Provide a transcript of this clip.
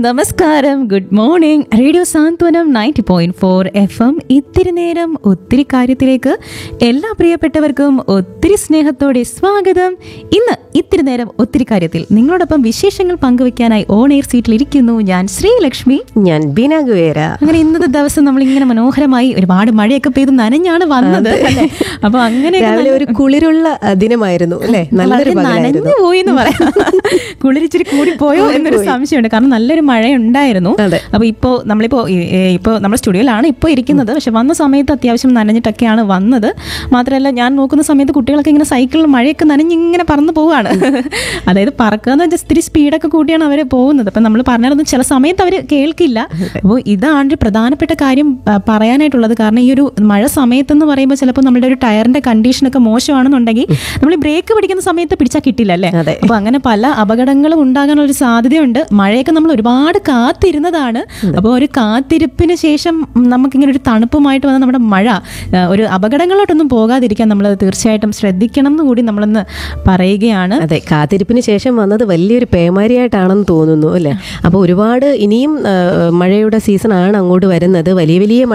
നമസ്കാരം good morning radio Santhwanam ninety point four F M ഇത്തിരി നേരം ഒത്തിരി കാര്യത്തിലേക്ക് എല്ലാ പ്രിയപ്പെട്ടവർക്കും ഒത്തിരി സ്നേഹത്തോടെ സ്വാഗതം ഇന്ന് ഇത്തിരി നേരം ഒത്തിരി കാര്യത്തിൽ നിങ്ങളോടൊപ്പം വിശേഷങ്ങൾ പങ്കുവെക്കാനായി ഓൺ എയർ സീറ്റിൽ ഇരിക്കുന്നു ഞാൻ ശ്രീലക്ഷ്മി ഞാൻ ബീന ഗുവേര അങ്ങനെ ഇന്നത്തെ ദിവസം നമ്മൾ ഇങ്ങനെ മനോഹരമായി ഒരുപാട് മഴയൊക്കെ പെയ്ത് നനഞ്ഞാണ് വന്നത് അല്ലേ? അപ്പൊ അങ്ങനെ രാവിലെ ഒരു കുളിരുള്ള അഹ്, ദിനമായിരുന്നു അല്ലേ നല്ലൊരു പകലായിരുന്നു നനഞ്ഞു പോയി എന്ന് പറയാം കുളിരിച്ചിരി കൂടി പോയോ എന്നൊരു സംശയമുണ്ട് കാരണം നല്ലൊരു മഴ ഉണ്ടായിരുന്നു അതെ. അപ്പൊ ഇപ്പോ നമ്മളിപ്പോ ഈ- ഏ, ഇപ്പോ നമ്മുടെ സ്റ്റുഡിയോയിലാണ് ഇപ്പോൾ ഇരിക്കുന്നത് പക്ഷെ വന്ന സമയത്ത് അത്യാവശ്യം നനഞ്ഞിട്ടൊക്കെയാണ് വന്നത് മാത്രമല്ല ഞാൻ നോക്കുന്ന സമയത്ത് കുട്ടികളൊക്കെ ഇങ്ങനെ സൈക്കിളിൽ മഴയൊക്കെ നനഞ്ഞിങ്ങനെ പറന്നു പോവുകയാണ് അതായത് പറക്കുക എന്ന് വെച്ചാൽ ഇത്തിരി സ്പീഡൊക്കെ കൂട്ടിയാണ് അവർ പോകുന്നത് അപ്പം നമ്മൾ പറഞ്ഞാലൊന്നും ചില സമയത്ത് അവർ കേൾക്കില്ല അപ്പോൾ ഇതാണ് ഒരു പ്രധാനപ്പെട്ട കാര്യം ആ, പറയാനായിട്ടുള്ളത് കാരണം ഈ ഒരു മഴ സമയത്തെന്ന് പറയുമ്പോൾ ചിലപ്പോൾ നമ്മുടെ ഒരു ടയറിന്റെ കണ്ടീഷനൊക്കെ മോശമാണെന്നുണ്ടെങ്കിൽ നമ്മൾ ഈ ബ്രേക്ക് പിടിക്കുന്ന സമയത്ത് പിടിച്ചാൽ കിട്ടില്ല അല്ലേ അതെ. അപ്പൊ അങ്ങനെ പല അപകടങ്ങളും ഉണ്ടാകാനുള്ള ഒരു സാധ്യതയുണ്ട് മഴയൊക്കെ നമ്മൾ ഒരുപാട് കാത്തിരുന്നതാണ് അപ്പോൾ ഒരു കാത്തിരിപ്പിന് ശേഷം നമുക്കിങ്ങനെ ഒരു തണുപ്പുമായിട്ട് വന്ന നമ്മുടെ മഴ ആ, ഒരു അപകടങ്ങളോട്ടൊന്നും പോകാതിരിക്കാൻ നമ്മൾ തീർച്ചയായിട്ടും ശ്രദ്ധിക്കണം എന്ന് കൂടി നമ്മളൊന്ന് പറയുകയാണ് അതെ കാത്തിരിപ്പിന് ശേഷം വന്നത് വലിയൊരു പേമാരിയായിട്ടാണെന്ന് തോന്നുന്നു അല്ലേ അപ്പോൾ ഒരുപാട് ഇനിയും ആ, മഴയുടെ സീസൺ ആണ് അങ്ങോട്ട് വരുന്നത് വലിയ വലിയ